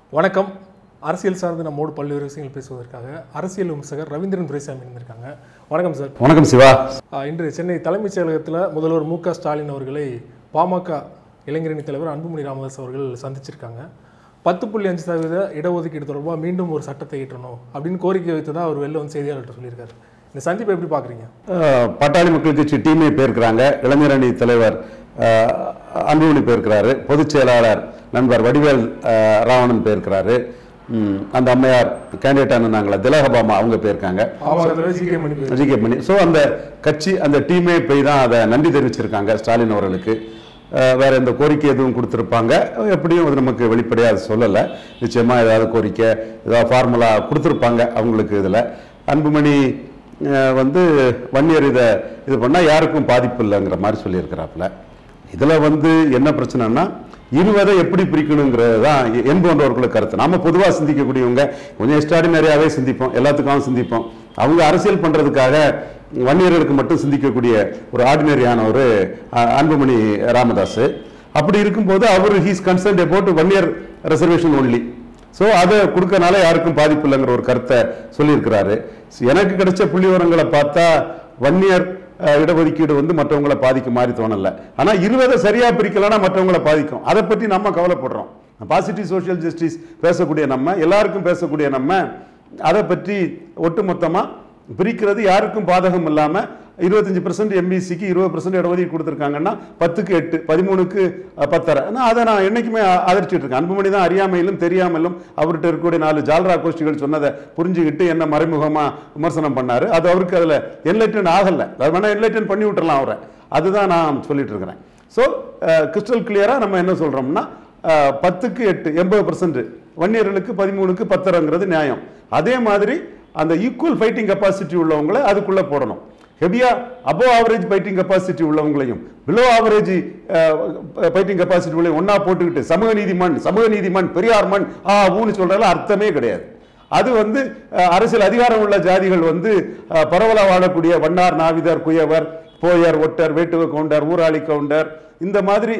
வணக்கம் அரசியல் சார்ந்து நம்மோடு பல்வேறு விஷயங்கள் பேசுவதற்காக அரசியல் விமர்சகர் ரவீந்திரன் துரைசாமி இருந்திருக்காங்க வணக்கம் சார் வணக்கம் சிவா ஆஹ் இன்று சென்னை தலைமைச் செயலகத்தில் முதல்வர் மு க ஸ்டாலின் அவர்களை பாமக இளைஞரணி தலைவர் அன்புமணி ராமதாஸ் அவர்கள் சந்திச்சிருக்காங்க பத்து புள்ளி அஞ்சு சதவீத இடஒதுக்கீடு தொடர்பாக மீண்டும் ஒரு சட்டத்தை இயற்றணும் அப்படின்னு கோரிக்கை வைத்ததா அவர் வெளில வந்து செய்தியாளர்கிட்ட சொல்லியிருக்காரு இந்த சந்திப்பை எப்படி பார்க்குறீங்க அஹ், பாட்டாளி மக்கள் கட்சி டீமே போயிருக்கிறாங்க இளைஞரணி தலைவர் அஹ், அன்புமணி போயிருக்கிறாரு பொதுச் செயலாளர் நண்பர் வடிவேல் அஹ், ராவணன் போயிருக்கிறாரு ம், அந்த அம்மையார் கேண்டிடேட் ஆனாங்களா திலகபாமா அவங்க போயிருக்காங்க பாமக ஜி கே மணி பேர் ஜிகே பண்ணி ஸோ அந்த கட்சி அந்த டீமே போய் தான் அதை நன்றி தெரிவிச்சிருக்காங்க ஸ்டாலின் அவர்களுக்கு அஹ், வேற எந்த கோரிக்கை எதுவும் கொடுத்துருப்பாங்க எப்படியும் அது நமக்கு வெளிப்படையாக அது சொல்லலை நிச்சயமாக ஏதாவது கோரிக்கை ஏதாவது ஃபார்முலா கொடுத்துருப்பாங்க அவங்களுக்கு இதில் அன்புமணி அஹ், வந்து வன்னியர் இதை இது பண்ணால் யாருக்கும் பாதிப்பு இல்லைங்கிற மாதிரி சொல்லியிருக்கிறாப்புல இதில் வந்து என்ன பிரச்சனைனா இருவதை எப்படி பிரிக்கணுங்கிறது தான் என் போன்றவர்களுக்கு கருத்து நாம பொதுவாக சிந்திக்கக்கூடியவங்க கொஞ்சம் எக்ஸ்ட்ராடினரியாகவே சிந்திப்போம் எல்லாத்துக்காகவும் சிந்திப்போம் அவங்க அரசியல் பண்ணுறதுக்காக வன்னியர்களுக்கு மட்டும் சிந்திக்கக்கூடிய ஒரு ஆர்டினரியான ஒரு அஹ், அன்புமணி ராமதாஸ் அப்படி இருக்கும்போது அவர் he's concerned about one year reservation only so அதை கொடுக்கறனால யாருக்கும் பாதிப்பு இல்லைங்கிற ஒரு கருத்தை சொல்லியிருக்கிறாரு எனக்கு கிடைச்ச புள்ளி விவரங்களை பார்த்தா ஒன் இயர் இடஒதுக்கீடு வந்து மற்றவங்களை பாதிக்கும் மாதிரி தோணல ஆனா இருபதை சரியா பிரிக்கலன்னா மற்றவங்களை பாதிக்கும் அதை பற்றி நம்ம கவலைப்படுறோம் பாசிட்டிவ் சோஷியல் ஜஸ்டிஸ் பேசக்கூடிய நம்ம எல்லாருக்கும் பேசக்கூடிய நம்ம அதை பற்றி ஒட்டுமொத்தமா பிரிக்கிறது யாருக்கும் பாதகம் இல்லாம இருபத்தஞ்சு பர்சன்ட் எம்பிசிக்கு இருபது பர்சன்ட் இடஒதுக்கீடு கொடுத்துருக்காங்கன்னா பத்துக்கு எட்டு பதிமூணுக்கு அஹ், பத்தரை நான் அதை நான் என்னைக்குமே அ- ஆதரிச்சிட்டு இருக்கேன் அன்புமணி தான் அறியாமையிலும் தெரியாமலும் அவர்கிட்ட இருக்கக்கூடிய நாலு ஜால்ரா கோஷ்டிகள் சொன்னதை புரிஞ்சுக்கிட்டு என்ன மறைமுகமா விமர்சனம் பண்ணாரு அது அவருக்கு அதுல என்லைட்டன் ஆகல அது வேணா என்லைட்டன் பண்ணி விட்டுறலாம் அவரை அதுதான் நான் சொல்லிட்டு இருக்கிறேன் ஸோ கிறிஸ்டல் கிளியரா நம்ம என்ன சொல்றோம்னா அஹ், பத்துக்கு எட்டு எண்பது பர்சன்ட் வன்னியர்களுக்கு பதிமூணுக்கு பத்தரைங்கிறது நியாயம் அதே மாதிரி அந்த ஈக்குவல் ஃபைட்டிங் கெப்பாசிட்டி உள்ளவங்களை அதுக்குள்ள போடணும் ஹெவியா அபோவ் ஆவரேஜ் ஃபைட்டிங் கெப்பாசிட்டி உள்ளவங்களையும் பிலோ ஆவரேஜ் ஃபைட்டிங் கெப்பாசிட்டி உள்ளவங்க ஒண்ணா போட்டுக்கிட்டு சமூக நீதிமன் சமூக நீதிமன் பெரியார் மண் ஆ ஊன்னு சொல்றதுல அர்த்தமே கிடையாது அது வந்து அஹ், அரசியல் அதிகாரம் உள்ள ஜாதிகள் வந்து அஹ், பரவலா வாழக்கூடிய வண்ணார் நாவிதர் குயவர் போயர் ஒட்டர் வேட்டுவ கவுண்டர் ஊராளி கவுண்டர் இந்த மாதிரி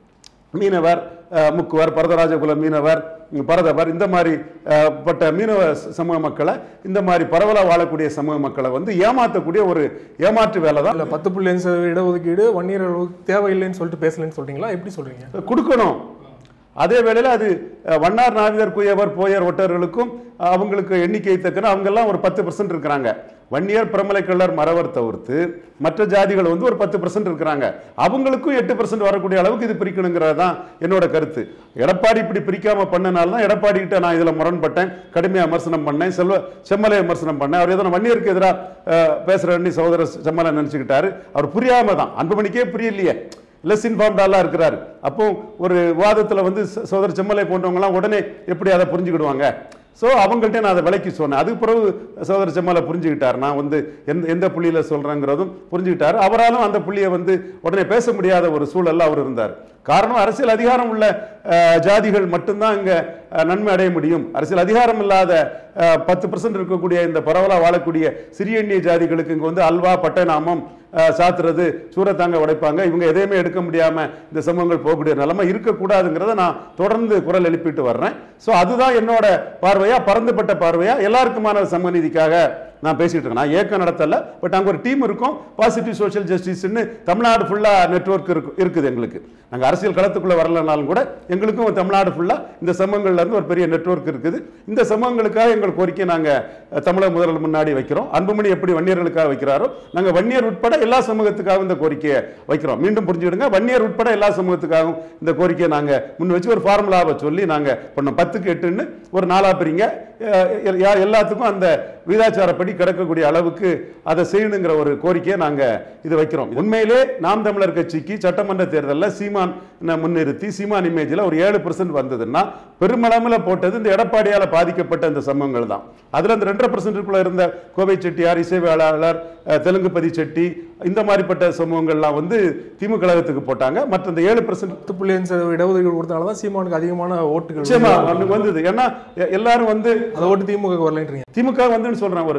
மீனவர் அஹ், முக்குவர் பரதராஜகுல மீனவர் உம், பரதவர் இந்த மாதிரி அஹ், பட்ட மீனவ ச- சமூக மக்களை இந்த மாதிரி பரவலா வாழக்கூடிய சமூக மக்களை வந்து ஏமாத்தக்கூடிய ஒரு ஏமாற்று வேலை தான் இல்ல பத்து புள்ளி அஞ்சு சதவீத இடஒதுக்கீடு வன்னியர் தேவையில்லைன்னு சொல்லிட்டு பேசலைன்னு சொல்றீங்களா எப்படி சொல்றீங்க கொடுக்கணும் அதே வேளையில் அது அஹ், வண்ணார் நாவிதர் குயவர் போயர் ஒட்டர்களுக்கும் அஹ், அவங்களுக்கு எண்ணிக்கை தக்கன அவங்கெல்லாம் ஒரு பத்து பர்சன்ட் இருக்கிறாங்க வன்னியர் பிரமலைக்கள்ளர் மறவர் தவிர்த்து மற்ற ஜாதிகள் வந்து ஒரு பத்து பர்சன்ட் இருக்கிறாங்க அவங்களுக்கும் எட்டு பர்சன்ட் வரக்கூடிய அளவுக்கு இது பிரிக்கணுங்கிறது தான் என்னோட கருத்து எடப்பாடி இப்படி பிரிக்காம பண்ணனால தான் எடப்பாடி கிட்ட நான் இதுல முரண்பட்டேன் கடுமையா விமர்சனம் பண்ணேன் செல்வ செம்மலை விமர்சனம் பண்ணேன் அவர் ஏதோ வன்னியருக்கு எதிராக பேசுறேன்னு சகோதரர் செம்மலை நினைச்சுக்கிட்டாரு அவர் புரியாம தான் அன்புமணிக்கே புரியலையே லெஸ் இன்ஃபார்ம்டாலாம் இருக்கிறாரு அப்போ ஒரு வாதத்தில் வந்து ச- சோதர் செம்மலை போன்றவங்கலாம் உடனே எப்படி அதை புரிஞ்சுக்கிடுவாங்க ஸோ அவங்கள்ட்ட நான் அதை விலைக்கு சொன்னேன் அதுக்கு பிறகு சோதர செம்மலை புரிஞ்சுக்கிட்டார் நான் வந்து எந்த எந்த புள்ளியில் சொல்கிறேங்கிறதும் புரிஞ்சுக்கிட்டாரு அவராலும் அந்த புள்ளியை வந்து உடனே பேச முடியாத ஒரு சூழல்ல அவர் இருந்தார் காரணம் அரசியல் அதிகாரம் உள்ள அஹ், ஜாதிகள் மட்டும்தான் இங்கே நன்மை அடைய முடியும் அரசியல் அதிகாரம் இல்லாத பத்து பர்சன்ட் இருக்கக்கூடிய இந்த பரவலா வாழக்கூடிய சிறிய எண்ணிய ஜாதிகளுக்கு இங்கே வந்து அல்வா பட்டநாமம் அஹ், சாத்துறது சூரத்தாங்க உடைப்பாங்க இவங்க எதையுமே எடுக்க முடியாம இந்த சமூகங்கள் போகக்கூடிய நிலைமை இருக்கக்கூடாதுங்கிறத நான் தொடர்ந்து குரல் எழுப்பிட்டு வர்றேன் ஸோ அதுதான் என்னோட பார்வையா பறந்துபட்ட பார்வையா எல்லாருக்குமான சமூக நீதிக்காக நான் பேசிட்டு இருக்கேன் நான் ஏக்கம் நடத்தல பட் அங்கே ஒரு டீம் இருக்கும் பாசிட்டிவ் சோஷியல் ஜஸ்டிஸ்னு தமிழ்நாடு ஃபுல்லா நெட்வொர்க் இருக்கு இருக்குது எங்களுக்கு நாங்கள் அரசியல் களத்துக்குள்ள வரலனாலும் கூட எங்களுக்கும் தமிழ்நாடு ஃபுல்லா இந்த சமூகங்கள்ல இருந்து ஒரு பெரிய நெட்வொர்க் இருக்குது இந்த சமூகங்களுக்காக எங்கள் கோரிக்கை நாங்க அஹ், தமிழக முதல்வர் முன்னாடி வைக்கிறோம் அன்புமணி எப்படி வன்னியர்களுக்காக வைக்கிறாரோ நாங்க வன்னியர் உட்பட எல்லா சமூகத்துக்காகவும் இந்த கோரிக்கையை வைக்கிறோம் மீண்டும் புரிஞ்சுக்கிடுங்க வன்னியர் உட்பட எல்லா சமூகத்துக்காகவும் இந்த கோரிக்கையை நாங்க முன் வச்சு ஒரு ஃபார்முலாவை சொல்லி நாங்க பண்ணோம் பத்துக்கு எட்டுன்னு ஒரு நாலா பிரிங்க அஹ், யா- எல்லாத்துக்கும் அந்த விகிதாச்சாரப்படி கிடக்கக்கூடிய அளவுக்கு அதை செய்யணுங்கிற ஒரு கோரிக்கையை நாங்க இது வைக்கிறோம் உண்மையிலே நாம் தமிழர் கட்சிக்கு சட்டமன்ற தேர்தலில் சீமான் முன்னிறுத்தி சீமான் இமேஜில் ஒரு ஏழு பர்சன்ட் வந்ததுன்னா பெருமளவில் போட்டது இந்த எடப்பாடியால பாதிக்கப்பட்ட இந்த சம்பவங்கள் தான் அதுல இந்த ரெண்டரை பர்சன்ட்டுக்குள்ள இருந்த கோவை செட்டியார் இசைவேளாளர் அஹ், தெலுங்குபதி செட்டி இந்த மாதிரிப்பட்ட சமூகங்கள்லாம் வந்து திமுக கழகத்துக்கு போட்டாங்க மற்ற இந்த ஏழு பர்சன்ட் பத்து புள்ளி அஞ்சு சதவீத இடஒதுக்கீடு கொடுத்தனால தான் சீமானுக்கு அதிகமான ஓட்டுகள் நிச்சயமா அவனுக்கு வந்தது ஏன்னா எ- எல்லாரும் வந்து அதை ஓட்டு திமுக வரலைன்றீங்க திமுக வந்துன்னு சொல்றேன் ஒரு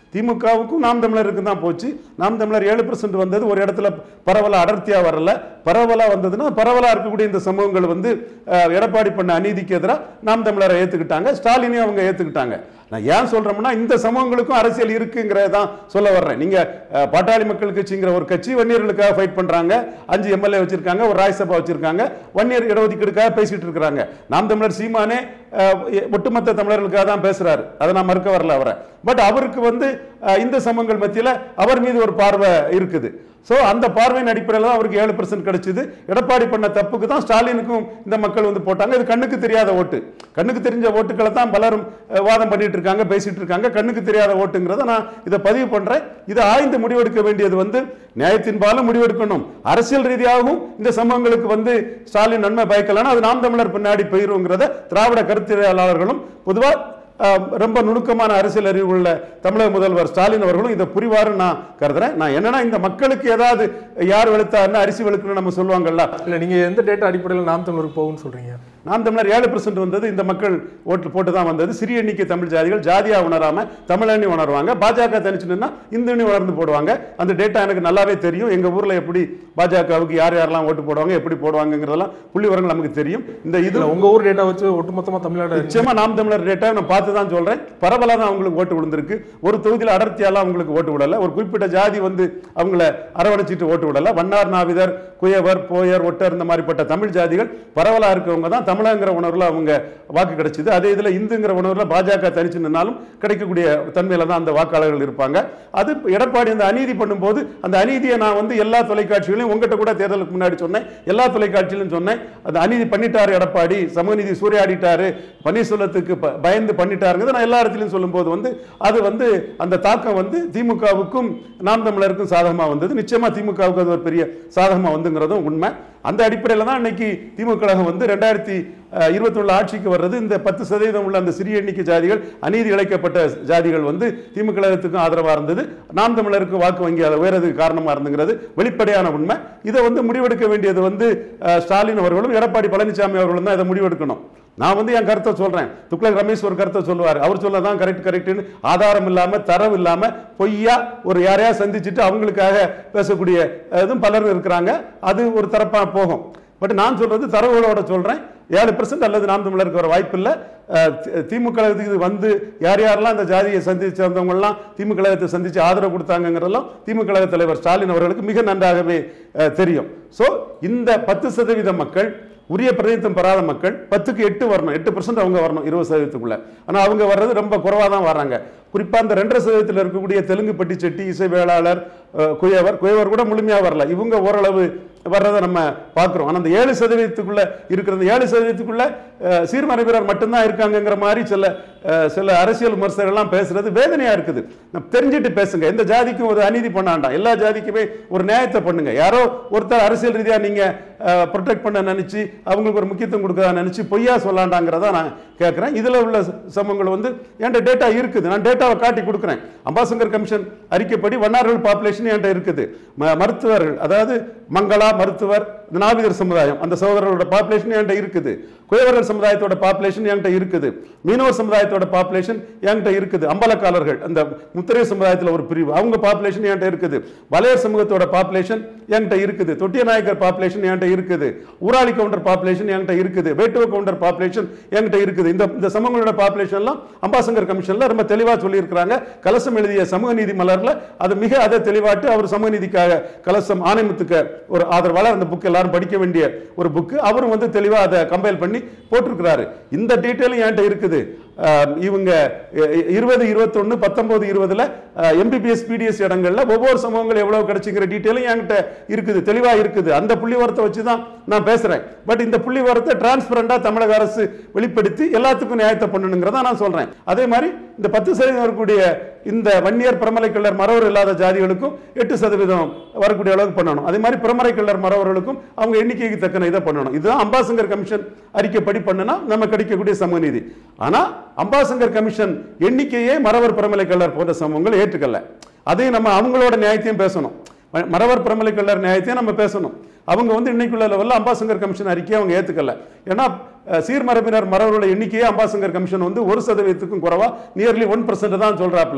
திமுகவுக்கும் நாம் தமிழருக்கு தான் போச்சு நாம் தமிழர் ஏழு பர்சன்ட் வந்தது ஒரு இடத்துல பரவலா அடர்த்தியா வரல பரவலா வந்ததுன்னா பரவலா இருக்கக்கூடிய இந்த சமூகங்கள் வந்து அஹ், எடப்பாடி பண்ண அநீதிக்கு எதிராக நாம் தமிழரை ஏத்துக்கிட்டாங்க ஸ்டாலினையும் அவங்க ஏத்துக்கிட்டாங்க நான் ஏன் சொல்றேன்னா இந்த சமூகங்களுக்கும் அரசியல் இருக்குங்கிறத தான் சொல்ல வர்றேன் நீங்க அஹ், பாட்டாளி மக்கள் கட்சிங்கிற ஒரு கட்சி வன்னியர்களுக்காக ஃபைட் பண்றாங்க அஞ்சு எம்எல்ஏ வச்சிருக்காங்க ஒரு ராஜ்யசபா வச்சிருக்காங்க வன்னியர் இடஒதுக்கீடுக்காக பேசிட்டு இருக்காங்க நாம் தமிழர் சீமானே அஹ், ஒட்டுமொத்த தமிழர்களுக்காக தான் பேசுறாரு அதை நான் மறுக்க வரல அவரை பட் அவருக்கு வந்து அஹ், இந்த சமூகங்கள் மத்தியில அவர் மீது ஒரு பார்வை இருக்குது ஸோ அந்த பார்வையின் அடிப்படையில் தான் அவருக்கு ஏழு பர்சன்ட் கிடைச்சது எடப்பாடி பண்ண தப்புக்கு தான் ஸ்டாலினுக்கும் இந்த மக்கள் வந்து போட்டாங்க இது கண்ணுக்கு தெரியாத ஓட்டு கண்ணுக்கு தெரிஞ்ச ஓட்டுகளை தான் பலரும் அஹ், வாதம் பண்ணிட்டு இருக்காங்க பேசிட்டு இருக்காங்க கண்ணுக்கு தெரியாத ஓட்டுங்கிறத நான் இதை பதிவு பண்றேன் இதை ஆய்ந்து முடிவெடுக்க வேண்டியது வந்து நியாயத்தின்பாலும் முடிவெடுக்கணும் அரசியல் ரீதியாகவும் இந்த சம்பவங்களுக்கு வந்து ஸ்டாலின் நன்மை பயக்கலன்னா அது நாம் தமிழர் பின்னாடி போயிருங்கிறத திராவிட கருத்தியலாளர்களும் பொதுவா அஹ், ரொம்ப நுணுக்கமான அரசியல் அறிவு உள்ள தமிழக முதல்வர் ஸ்டாலின் அவர்களும் இதை புரிவாரு நான் கருதுறேன் நான் என்னன்னா இந்த மக்களுக்கு ஏதாவது யார் வெளுத்தாருன்னு அரிசி வெளுக்கணும்னு நம்ம சொல்லுவாங்கல்ல இல்ல நீங்க எந்த டேட்டா அடிப்படையில் நாம் தமிழருக்கு போகும்னு சொல்றீங்க நாம் தமிழர் ஏழு பர்சன்ட் வந்தது இந்த மக்கள் ஓட்டு போட்டு தான் வந்தது சிறிய எண்ணிக்கை தமிழ் ஜாதிகள் ஜாதியா உணராம தமிழனி உணர்வாங்க பாஜக தனிச்சு நின்னா இந்துனி உணர்ந்து போடுவாங்க அந்த டேட்டா எனக்கு நல்லாவே தெரியும் எங்க ஊர்ல எப்படி பாஜகவுக்கு யார் யாரெல்லாம் ஓட்டு போடுவாங்க எப்படி போடுவாங்கங்கிறதெல்லாம் புள்ளி விவரங்கள் நமக்கு தெரியும் இந்த இது இல்ல உங்க ஊர் டேட்டா வச்சு ஒட்டுமொத்தமா தமிழ்நாடு நிச்சயமா நாம் தமிழர் டேட்டா நான் பார்த்து தான் சொல்றேன் பரவலா தான் அவங்களுக்கு ஓட்டு விழுந்திருக்கு ஒரு தொகுதியில் அடர்த்தியாலாம் அவங்களுக்கு ஓட்டு விடல ஒரு குறிப்பிட்ட ஜாதி வந்து அவங்கள அரவணைச்சிட்டு ஓட்டு விடல வண்ணார் நாவிதர் குயவர் போயர் ஒட்டர் இந்த மாதிரிப்பட்ட தமிழ் ஜாதிகள் பரவலா இருக்கவங்க தான் தமிழங்கிற உணர்வுல அவங்க வாக்கு கிடைச்சது அதே இதுல இந்துங்கிற உணர்வுல பாஜக தனிச்சு நின்னாலும் கிடைக்கக்கூடிய தன்மையில தான் அந்த வாக்காளர்கள் இருப்பாங்க அது எடப்பாடி அந்த அநீதி பண்ணும்போது அந்த அநீதியை நான் வந்து எல்லா தொலைக்காட்சிகளையும் உங்ககிட்ட கூட தேர்தலுக்கு முன்னாடி சொன்னேன் எல்லா தொலைக்காட்சியிலும் சொன்னேன் அந்த அநீதி பண்ணிட்டாரு எடப்பாடி சமூகநீதி சூறையாடிட்டாரு பன்னீர்செல்வத்துக்கு ப- பயந்து பண்ணிட்டாருங்கிறத நான் எல்லா இடத்துலையும் சொல்லும்போது வந்து அது வந்து அந்த தாக்கம் வந்து திமுகவுக்கும் நாம் தமிழருக்கும் சாதகமா வந்தது நிச்சயமா திமுகவுக்கு அது ஒரு பெரிய சாதகமா வந்துங்கிறதும் உண்மை அந்த அடிப்படையில் தான் இன்னைக்கு திமுக கழகம் வந்து ரெண்டாயிரத்தி இருபத்தி ஒன்று ஆட்சிக்கு வர்றது இந்த பத்து சதவீதம் உள்ள அந்த சிறிய எண்ணிக்கை ஜாதிகள் அநீதி இழைக்கப்பட்ட ஜாதிகள் வந்து திமுக கழகத்துக்கும் ஆதரவா இருந்தது நாம் தமிழருக்கு வாக்கு வங்கி அதை உயரதுக்கு காரணமா இருந்துங்கிறது வெளிப்படையான உண்மை இதை வந்து முடிவெடுக்க வேண்டியது வந்து அஹ், ஸ்டாலின் அவர்களும் எடப்பாடி பழனிசாமி அவர்களும் தான் இதை முடிவெடுக்கணும் நான் வந்து என் கருத்தை சொல்றேன் துக்ளக் ரமேஷ் ஒரு கருத்தை சொல்லுவார் அவர் சொல்லதான் கரெக்ட் கரெக்ட்னு ஆதாரம் இல்லாம தரவு இல்லாம பொய்யா ஒரு யாரையா சந்திச்சுட்டு அவங்களுக்காக பேசக்கூடிய அஹ், இதுவும் பலர் இருக்கிறாங்க அது ஒரு தரப்பா போகும் பட் நான் சொல்றது தரவுகளோட சொல்றேன் ஏழு பெர்சன்ட் அல்லது நாம் தமிழருக்கு வர வாய்ப்பு இல்லை திமுக கழகத்துக்கு இது வந்து யார் யாரெல்லாம் இந்த ஜாதியை சந்திச்சு வந்தவங்கெல்லாம் திமுக கழகத்தை சந்திச்சு ஆதரவு கொடுத்தாங்கிறதெல்லாம் திமுக கழக தலைவர் ஸ்டாலின் அவர்களுக்கு மிக நன்றாகவே அஹ், தெரியும் ஸோ இந்த பத்து சதவீத மக்கள் உரிய பிரதிநிதித்துவம் பெறாத மக்கள் பத்துக்கு எட்டு வரணும் எட்டு பர்சன்ட் அவங்க வரணும் இருபது சதவீதத்துக்குள்ள ஆனால் அவங்க வர்றது ரொம்ப குறைவாக தான் வராங்க குறிப்பாக அந்த ரெண்டரை சதவீதத்தில் இருக்கக்கூடிய தெலுங்கு பட்டி செட்டி இசை வேளாளர் அஹ், குயவர் குயவர் கூட முழுமையாக வரல இவங்க ஓரளவு வர்றதை நம்ம பார்க்குறோம் ஆனால் அந்த ஏழு சதவீதத்துக்குள்ள இருக்கிற அந்த ஏழு சதவீதத்துக்குள்ள அஹ், சீர்மரபினர் மட்டும்தான் இருக்காங்கங்கிற மாதிரி சில அஹ், சில அரசியல் விமர்சகர்கள்லாம் பேசுறது வேதனையா இருக்குது நம்ம தெரிஞ்சுட்டு பேசுங்க எந்த ஜாதிக்கும் ஒரு அநீதி பண்ண வேண்டாம் எல்லா ஜாதிக்குமே ஒரு நியாயத்தை பண்ணுங்க யாரோ ஒருத்தர் அரசியல் ரீதியா நீங்க ப்ரொடெக்ட் பண்ண நினைச்சு அவங்களுக்கு ஒரு முக்கியத்துவம் கொடுக்கறதா நினைச்சு பொய்யா சொல்லாண்டாங்கிறத நான் கேட்கிறேன் இதுல உள்ள சமூகங்கள் வந்து என்கிட்ட டேட்டா இருக்குது நான் டேட்டாவை காட்டி கொடுக்குறேன் அம்பாசங்கர் கமிஷன் அறிக்கைப்படி வண்ணார்கள் பாப்புலேஷன் என்கிட்ட இருக்குது ம- மருத்துவர்கள் அதாவது மங்களா மருத்துவர் இந்த நாவிதர் சமுதாயம் அந்த சகோதரர்களோட பாப்புலேஷன் என்கிட்ட இருக்குது குயவர்கள் சமுதாயத்தோட பாப்புலேஷன் என்கிட்ட இருக்குது மீனவர் சமுதாயத்தோட பாப்புலேஷன் என்கிட்ட இருக்குது அம்பலக்காரர்கள் அந்த முத்திரை சமுதாயத்தில் ஒரு பிரிவு அவங்க பாப்புலேஷன் என்கிட்ட இருக்குது வலையர் சமூகத்தோட பாப்புலேஷன் என்கிட்ட இருக்குது தொட்டிய நாயக்கர் பாப்புலேஷன் என்கிட்ட இருக்குது ஊராளி கவுண்டர் பாப்புலேஷன் என்கிட்ட இருக்குது வேட்டுவ கவுண்டர் பாப்புலேஷன் என்கிட்ட இருக்குது இந்த இந்த சமூகங்களோட பாப்புலேஷன் எல்லாம் அம்பாசங்கர் கமிஷன்ல ரொம்ப தெளிவா சொல்லியிருக்கிறாங்க கலசம் எழுதிய சமூக நீதி மலர்ல அது மிக அதை தெளிவாட்டு அவர் சமூக நீதிக்காக கலசம் ஆணைமுத்துக்க ஒரு ஆதரவாளர் அந்த புக் எல்லாரும் படிக்க வேண்டிய ஒரு புக்கு அவரும் வந்து தெளிவா அதை கம்பைல் பண்ணி போட்டிருக்கிறாரு இந்த டீட்டெயிலும் என்கிட்ட இருக்குது அஹ், இவங்க இருபது இருபத்தொன்னு பத்தொன்பது இருபதுல எம்பிபிஎஸ் பிடிஎஸ் இடங்கள்ல ஒவ்வொரு சமூகங்கள் எவ்வளவு கிடைச்சுங்கிற டீட்டெயிலும் என்கிட்ட இருக்குது தெளிவா இருக்குது அந்த புள்ளி வரத்தை வச்சு தான் நான் பேசுறேன் பட் இந்த புள்ளி வரத்தை டிரான்ஸ்பரண்டா தமிழக அரசு வெளிப்படுத்தி எல்லாத்துக்கும் நியாயத்தை பண்ணணுங்கிறத நான் சொல்றேன் அதே மாதிரி இந்த பத்து சதவீதம் வரக்கூடிய இந்த வன்னியர் பிரமலை கள்ளர் மறவர் இல்லாத ஜாதிகளுக்கும் எட்டு சதவீதம் வரக்கூடிய அளவுக்கு பண்ணணும் அதே மாதிரி பிரமரை கள்ளர் மறவர்களுக்கும் அவங்க எண்ணிக்கைக்கு தக்கன இதை பண்ணணும் இதுதான் அம்பாசங்கர் கமிஷன் அறிக்கைப்படி பண்ணுனா நம்ம கிடைக்கக்கூடிய சமூக நீதி ஆனா அம்பாசங்கர் கமிஷன் எண்ணிக்கையே மறவர் பிரமலை கள்ளர் போன்ற சமூகங்கள் ஏற்றுக்கல அதையும் நம்ம அவங்களோட நியாயத்தையும் பேசணும் ம- மறவர் பிரமலை கள்ளர் நியாயத்தையும் நம்ம பேசணும் அவங்க வந்து இன்னைக்குள்ள லெவலில் அம்பாசங்கர் கமிஷன் அறிக்கையை அவங்க ஏத்துக்கல ஏன்னா அஹ், சீர்மரபினர் மறவர்களோட எண்ணிக்கையே அம்பாசங்கர் கமிஷன் வந்து ஒரு சதவீதத்துக்கும் குறைவா நியர்லி ஒன் பர்சன்ட் தான் சொல்றாப்புல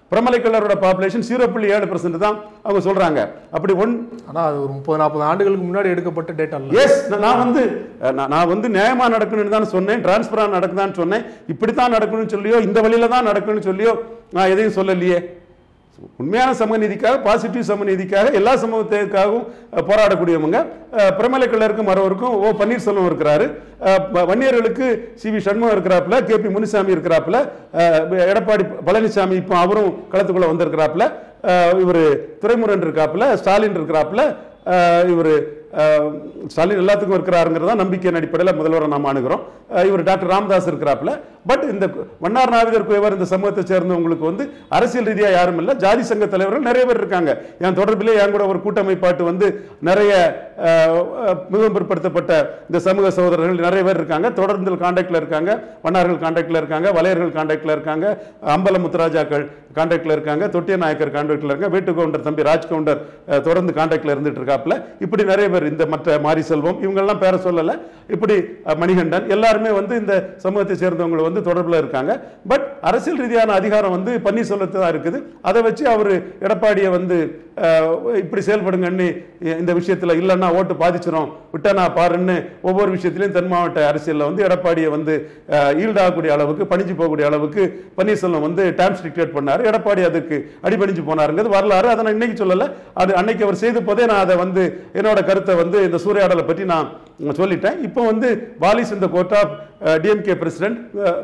பிரமலை கல்லரோட பாப்புலேஷன் ஜீரோ புள்ளி ஏழு தான் அவங்க சொல்றாங்க அப்படி ஒன் ஆனா அது ஒரு முப்பது நாற்பது ஆண்டுகளுக்கு முன்னாடி எடுக்கப்பட்ட டேட்டா இல்ல எஸ் நான் வந்து அஹ், நான் நான் வந்து நியாயமா நடக்கணும்னு தான் சொன்னேன் டிரான்ஸ்பரா நடக்குதான்னு சொன்னேன் இப்படித்தான் நடக்கணும்னு சொல்லியோ இந்த வழியில தான் நடக்கணும்னு சொல்லியோ நான் எதையும் சொல்லலையே உண்மையான சமநீதிக்காக பாசிட்டிவ் சமநீதிக்காக எல்லா சமூகத்திற்காகவும் அஹ், போராடக்கூடியவங்க அஹ், பிரமலை கிளருக்கும் மறவருக்கும் ஓ பன்னீர்செல்வம் இருக்கிறாரு அஹ், வ- வன்னியர்களுக்கு சி வி சண்முகம் இருக்கிறாப்புல கே பி முனுசாமி இருக்கிறாப்புல அஹ், எடப்பாடி பழனிசாமி இப்போ அவரும் களத்துக்குள்ள வந்திருக்கிறாப்புல இவர் துரைமுருகன் இருக்காப்புல ஸ்டாலின் இருக்கிறாப்புல இவர் ஸ்டாலின் எல்லாத்துக்கும் இருக்கிறாருங்கிறதா நம்பிக்கையின் அடிப்படையில் முதல்வரை நாம் அணுகிறோம் அஹ், இவர் டாக்டர் ராமதாஸ் இருக்கிறாப்புல பட் இந்த வண்ணார் நாவிதர் குயவர் இந்த சமூகத்தை சேர்ந்தவங்களுக்கு வந்து அரசியல் ரீதியாக யாரும் இல்லை ஜாதி சங்க தலைவர்கள் நிறைய பேர் இருக்காங்க என் தொடர்பிலே என் கூட ஒரு கூட்டமைப்பாட்டு வந்து நிறைய அஹ், அஹ், மிகவும் பிற்படுத்தப்பட்ட இந்த சமூக சகோதரர்கள் நிறைய பேர் இருக்காங்க தொடர்ந்து காண்டாக்டில் இருக்காங்க வண்ணார்கள் காண்டாக்டில் இருக்காங்க வலையர்கள் காண்டாக்டில் இருக்காங்க அம்பல முத்துராஜாக்கள் காண்டாக்டில் இருக்காங்க தொட்டிய நாயக்கர் காண்டாக்டில் இருக்காங்க வேட்டு கவுண்டர் தம்பி ராஜ் கவுண்டர் அஹ், தொடர்ந்து காண்டாக்டில் இருந்துட்டு இருக்காப்புல இப்படி நிறைய பேர் இந்த மற்ற மாரி செல்வம் இவங்கெல்லாம் பேர சொல்லலை இப்படி அஹ், மணிகண்டன் எல்லாருமே வந்து இந்த சமூகத்தை சேர்ந்தவங்க வந்து தொடர்பில் இருக்காங்க பட் அரசியல் ரீதியான அதிகாரம் வந்து பன்னீர்செல்வத்து தான் இருக்குது அதை வச்சு அவர் எடப்பாடியை வந்து அஹ், இப்படி செயல்படுங்கன்னு இந்த விஷயத்தில் இல்லைன்னா ஓட்டு பாதிச்சிரும் விட்டனா பாருன்னு ஒவ்வொரு விஷயத்திலையும் தென் மாவட்ட அரசியலில் வந்து எடப்பாடியை வந்து ஈல்டாகக்கூடிய அளவுக்கு பணிஞ்சு போகக்கூடிய அளவுக்கு பன்னீர்செல்வம் வந்து டைம்ஸ் டிக்டேட் பண்ணார் எடப்பாடி அதுக்கு அடிபணிஞ்சு போனாருங்கிறது வரலாறு அதை நான் இன்னைக்கு சொல்லலை அது அன்னைக்கு அவர் செய்த போதே நான் அதை வந்து என்னோட கருத்தை வந்து இந்த சூறையாடலை பற்றி நான் சொல்லிட்டேன் இப்போ வந்து வாலிஸ் இந்த court of DMK president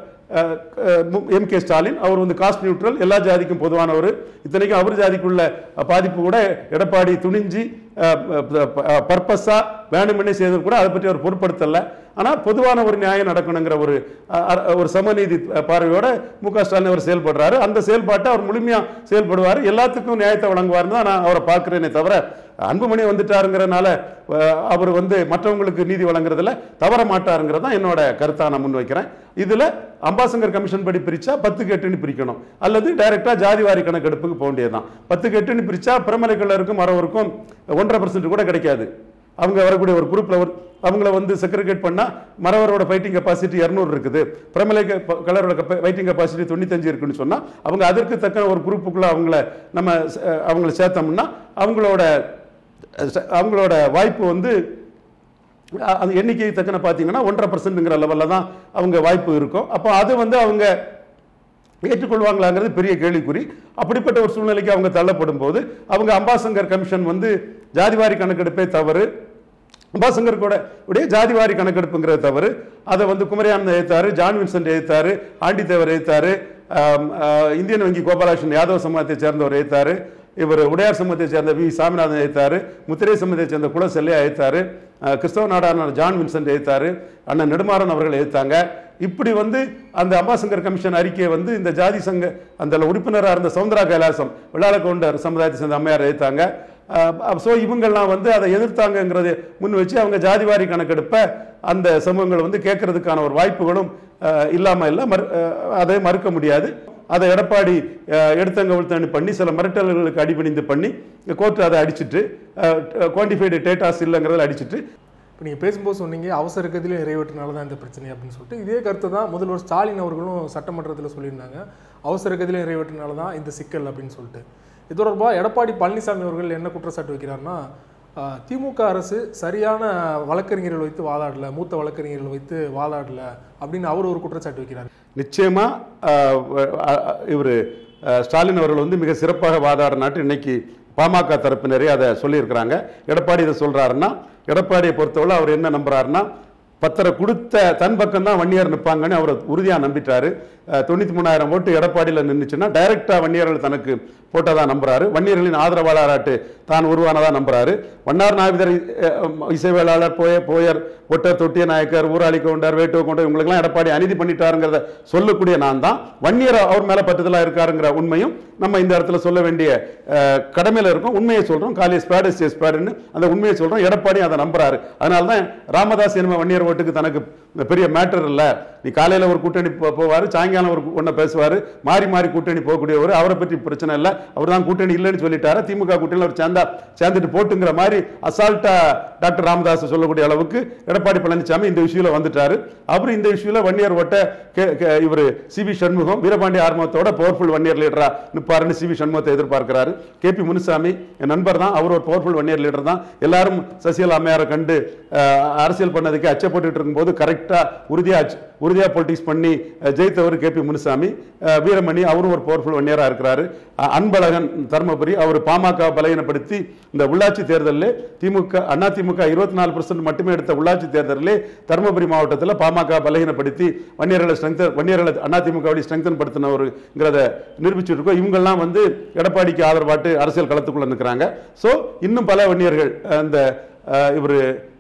M K Stalin அவர் வந்து காஸ்ட் நியூட்ரல் எல்லா ஜாதிக்கும் பொதுவானவர் இத்தனைக்கும் அவர் ஜாதிக்குள்ள பாதிப்பு கூட எடப்பாடி துணிஞ்சு பர்பஸா வேணுமென்னே செய்தது கூட அதை பற்றி அவர் பொருட்படுத்தல ஆனால் பொதுவான ஒரு நியாயம் நடக்கணுங்கிற ஒரு அஹ், அஹ், ஒரு சமநீதி பார்வையோட மு க ஸ்டாலின் அவர் செயல்படுறாரு அந்த செயல்பாட்டை அவர் முழுமையா செயல்படுவார் எல்லாத்துக்கும் நியாயத்தை வழங்குவார்னு தான் நான் அவரை பார்க்கிறேனே தவிர அன்புமணி வந்துட்டாருங்கிறனால அஹ், அவர் வந்து மற்றவங்களுக்கு நீதி வழங்குறதுல தவற மாட்டாருங்கிறது தான் என்னோட கருத்தா நான் முன்வைக்கிறேன் இதுல அம்பாசங்கர் கமிஷன் படி பிரிச்சா பத்துக்கு எட்டுன்னு பிரிக்கணும் அல்லது டைரக்டா ஜாதிவாரி கணக்கெடுப்புக்கு போக வேண்டியதுதான் பத்துக்கு எட்டுன்னு பிரிச்சா பிரமலைக்கல்லருக்கும் மறவருக்கும் ஒன்றரை பர்சன்ட் கூட கிடைக்காது அவங்க வரக்கூடிய ஒரு குரூப்ல ஒரு அவங்கள வந்து செக்ரிகேட் பண்ணா மறவரோட ஃபைட்டிங் கெப்பாசிட்டி இரநூறு இருக்குது பிரமலை கலரோட ஃபைட்டிங் கெப்பாசிட்டி தொண்ணூத்தஞ்சு இருக்குன்னு சொன்னா அவங்க அதற்கு தக்க ஒரு குரூப்புக்குள்ள அவங்கள நம்ம அஹ், அவங்கள சேர்த்தோம்னா அவங்களோட அஹ், அவங்களோட வாய்ப்பு வந்து அ- அந்த எண்ணிக்கை தக்கன பார்த்தீங்கன்னா ஒன்றரை பர்சன்ட்ங்கிற லெவலில் தான் அவங்க வாய்ப்பு இருக்கும் அப்போ அது வந்து அவங்க ஏற்றுக்கொள்வாங்களாங்கிறது பெரிய கேள்விக்குறி அப்படிப்பட்ட ஒரு சூழ்நிலைக்கு அவங்க தள்ளப்படும் போது அவங்க அம்பாசங்கர் கமிஷன் வந்து ஜாதிவாரி கணக்கெடுப்பே தவறு அம்பாசங்கர் கூட உடைய ஜாதிவாரி கணக்கெடுப்புங்கிறது தவறு அதை வந்து குமரியானந்த ஏத்தாரு ஜான் வின்சென்ட் ஏத்தாரு ஆண்டித்தேவர் ஏத்தாரு ஆம், ஆ, இந்தியன் வங்கி கோபாலகிருஷ்ணன் யாதவ சமூகத்தை சேர்ந்தவர் ஏத்தாரு இவர் உடையார் சமூகத்தை சேர்ந்த வி சாமிநாதன் ஏத்தாரு முத்திரை சமூகத்தை சேர்ந்த குல செல்லையா ஏத்தாரு அஹ், கிறிஸ்தவ நாடான ஜான் வின்சென்ட் ஏத்தாரு அண்ணன் நெடுமாறன் அவர்கள் ஏத்தாங்க இப்படி வந்து அந்த அம்பாசங்கர் கமிஷன் அறிக்கையை வந்து இந்த ஜாதி சங்க அந்த உறுப்பினராக இருந்த சவுந்தரா கைலாசம் விழால கவுண்டர் சமுதாயத்தை சேர்ந்த அம்மையார் ஏத்தாங்க ஸோ இவங்கெல்லாம் வந்து அதை எதிர்த்தாங்கங்கிறத முன் வச்சு அவங்க ஜாதிவாரி கணக்கெடுப்ப அந்த சமூகங்கள் வந்து கேட்கறதுக்கான ஒரு வாய்ப்புகளும் அஹ், இல்லாம இல்லை மறு அஹ், அதை மறுக்க முடியாது அதை எடப்பாடி அஹ், எடுத்தங்க உழுத்தணி பண்ணி சில மிரட்டல்களுக்கு அடிபணிந்து பண்ணி கோர்ட் அதை அடிச்சிட்டு குவான்டிஃபைடு டேட்டாஸ் இல்லைங்கிறத அடிச்சிட்டு இப்போ நீங்கள் பேசும்போது சொன்னீங்க அவசர கதியில் நிறைவேற்றினால தான் இந்த பிரச்சனை அப்படின்னு சொல்லிட்டு இதே கருத்து தான் முதல்வர் ஸ்டாலின் அவர்களும் சட்டமன்றத்தில் சொல்லியிருந்தாங்க அவசர கதியில் நிறைவேற்றினால தான் இந்த சிக்கல் அப்படின்னு சொல்லிட்டு இது தொடர்பாக எடப்பாடி பழனிசாமி அவர்கள் என்ன குற்றச்சாட்டு வைக்கிறாருன்னா ஆஹ், திமுக அரசு சரியான வழக்கறிஞர்கள் வைத்து வாதாடல மூத்த வழக்கறிஞர்கள் வைத்து வாதாடல அப்படின்னு அவர் ஒரு குற்றச்சாட்டு வைக்கிறார் நிச்சயமா இவர் ஸ்டாலின் அவர்கள் வந்து மிக சிறப்பாக வாதாடினாட்டு இன்னைக்கு பாமக தரப்பினரே அதை சொல்லியிருக்கிறாங்க எடப்பாடி இதை சொல்றாருன்னா எடப்பாடியை பொறுத்தவரை அவர் என்ன நம்புறாருன்னா பத்தரை கொடுத்த தன் பக்கம் தான் வன்னியர் நிற்பாங்கன்னு அவர் உறுதியாக நம்பிட்டாரு அஹ், தொண்ணூத்தி மூணாயிரம் ஓட்டு எடப்பாடியில் நின்றுச்சுன்னா டைரக்டா வன்னியர்கள் தனக்கு போட்டதா நம்புறாரு வன்னியர்களின் ஆதரவாளராட்டு தான் உருவானதா நம்புறாரு வண்ணார் நாவிதர் அஹ், இசைவேளாளர் போய போயர் ஒட்டர் தொட்டிய நாயக்கர் ஊராளி கவுண்டர் வேட்டுவ கவுண்டர் இவங்களுக்கெல்லாம் எடப்பாடி அநீதி பண்ணிட்டாருங்கிறத சொல்லக்கூடிய நான் தான் வன்னியர் அவர் மேல பட்டுதலா இருக்காருங்கிற உண்மையும் நம்ம இந்த இடத்துல சொல்ல வேண்டிய அஹ், கடமையில இருக்கும் உண்மையை சொல்றோம் காலேஜ் ஸ்பேடு ஸ்பேடுன்னு அந்த உண்மையை சொல்றோம் எடப்பாடி அதை நம்புறாரு அதனால தான் ராமதாஸ் என்ன வன்னியர் வன்னியர் ஓட்டுக்கு தனக்கு பெரிய மேட்டர் இல்லை நீ காலையில் ஒரு கூட்டணி போ- போவாரு சாயங்காலம் ஒரு ஒன்றை பேசுவார் மாறி மாறி கூட்டணி போகக்கூடியவர் அவரை பற்றி பிரச்சனை இல்லை அவர் தான் கூட்டணி இல்லைன்னு சொல்லிட்டாரு திமுக கூட்டணியில் அவர் சேர்ந்தா சேர்ந்துட்டு போட்டுங்கிற மாதிரி அசால்ட்டா டாக்டர் ராமதாஸ் சொல்லக்கூடிய அளவுக்கு எடப்பாடி பழனிசாமி இந்த இஷ்யூல வந்துட்டாரு அவர் இந்த இஷ்யூல வன்னியர் ஓட்ட இவர் சிபி சண்முகம் வீரபாண்டி ஆர்மத்தோட பவர்ஃபுல் வன்னியர் லீடரா நிற்பாருன்னு சிபி சண்முகத்தை எதிர்பார்க்கிறாரு கே பி முனுசாமி என் நண்பர் தான் அவர் ஒரு பவர்ஃபுல் வன்னியர் லீடர் தான் எல்லாரும் சசிகலா அம்மையாரை கண்டு அஹ், அரசியல் பண்ணதுக்கு அச்சப்பட்டு இருக்கும்போது கரெக்டா உறுதியா அச்ச- உறுதியா பொலிட்டிக்ஸ் பண்ணி அஹ், ஜெயித்தவர் கே பி முனுசாமி அஹ், வீரமணி அவரும் ஒரு பவர்ஃபுல் வன்னியரா இருக்கிறாரு அஹ், அன்பழகன் தர்மபுரி அவர் பாமக பலகீனப்படுத்தி இந்த உள்ளாட்சி தேர்தலில் திமுக அண்ணா திமுக இருபத்தி நாலு மட்டுமே எடுத்த உள்ளாட்சி தேர்தலில் தருமபுரி மாவட்டத்தில் பாமக பலகீனப்படுத்தி வன்னியர்களை ஸ்ட்ரெங்தன் வன்னியர்களை அண்ணா திமுகவை ஸ்ட்ரெங்தன் படுத்தினவருங்கிறத நிரூபிச்சிருக்கோம் இவங்கெல்லாம் வந்து எடப்பாடிக்கு ஆதரவாட்டு அரசியல் களத்துக்குள்ள நிற்கிறாங்க ஸோ இன்னும் பல வன்னியர்கள் அந்த இவர்